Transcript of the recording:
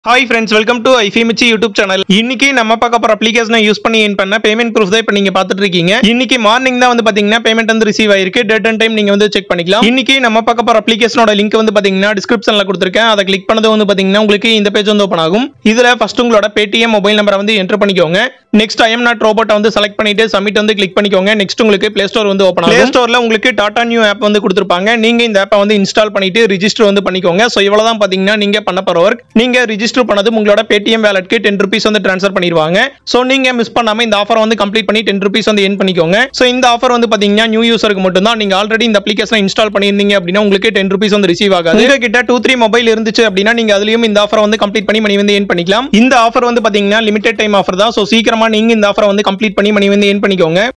hi friends welcome to ஐஃபிமிச்சி YouTube channel இன்னைக்கு நம்ம பார்க்க போற அப்ளிகேஷனை யூஸ் பண்ணி ஏன் பண்ண பேமெண்ட் ப்ரூஃப் தான் இப்போ நீங்க பார்த்துட்டு இருக்கீங்க இன்னைக்கு மார்னிங் தான் வந்து பாத்தீங்கன்னா பேமெண்ட் வந்து ரிசீவ் ஆயிருக்கு டேட் அண்ட் டைம் நீங்க வந்து செக் பண்ணிக்கலாம் இன்னைக்கு நம்ம பார்க்க போற அப்ளிகேஷனோட லிங்க் வந்து பாத்தீங்கன்னா டிஸ்கிரிப்ஷன்ல கொடுத்துருக்கேன் அதை கிளிக் பண்ணது வந்து பாத்தீங்கன்னா உங்களுக்கு இந்த பேஜ் வந்து ஓப்பன் ஆகும் இதுல ஃபர்ஸ்ட் உங்களோட பேடிஎம் மொபைல் நம்பரை வந்து என்டர் பண்ணிக்கோங்க நெக்ஸ்ட் ஐஎம் நாட் ரோபோட்டை வந்து செலக்ட் பண்ணிட்டு சப்மிட் வந்து கிளிக் பண்ணிக்கோங்க நெக்ஸ்ட் உங்களுக்கு பிளே ஸ்டோர் வந்து ஓப்பன் ஆகும் பிளே ஸ்டோர்ல உங்களுக்கு டாடா நியூ ஆப் வந்து கொடுத்துருப்பாங்க நீங்க இந்த ஆப்பை வந்து இன்ஸ்டால் பண்ணிட்டு ரிஜிஸ்டர் வந்து பண்ணிக்கோங்க ஸோ இவ்வளவுதான் பாத்தீங்கன்னா நீங்க பண்ண போற ஒர்க் நீங்க ரிஜிஸ்டர் பண்ணது உங்களோட பேடிஎம் வேலட்க்கு டென் ருபீஸ் வந்து ட்ரான்ஸ்ஃபர் பண்ணிடுவாங்க ஸோ நீங்க மிஸ் பண்ணாம இந்த ஆஃபர் வந்து கம்ப்ளீட் பண்ணி டென் ருபீஸ் வந்து என் பண்ணிக்கோங்க ஸோ இந்த ஆஃபர் வந்து பாத்தீங்கன்னா நியூ யூசருக்கு மட்டும் தான் நீங்க ஆல்ரெடி இந்த அப்ளிகேஷன் இன்ஸ்டால் பண்ணியிருந்தீங்க அப்படின்னா உங்களுக்கு டென் ருபீஸ் வந்து ரிசீவ் ஆகாது உங்ககிட்ட டூ த்ரீ மொபைல் இருந்துச்சு அப்படின்னா நீங்க அதுலயும் இந்த ஆஃபர் வந்து கம்ப்ளீட் பண்ணி மணி வந்து ஏன் பண்ணிக்கலாம் இந்த ஆஃபர் வந்து பாத்தீங்கன்னா லிமிடெட் டைம் ஆஃபர் தான் ஸோ சீக்கிரமா நீங்க இந்த ஆஃபர் வந்து கம்ப்ளீட் பண்ணி மணி வந்து ஏன் பண்ணிக்கோங்க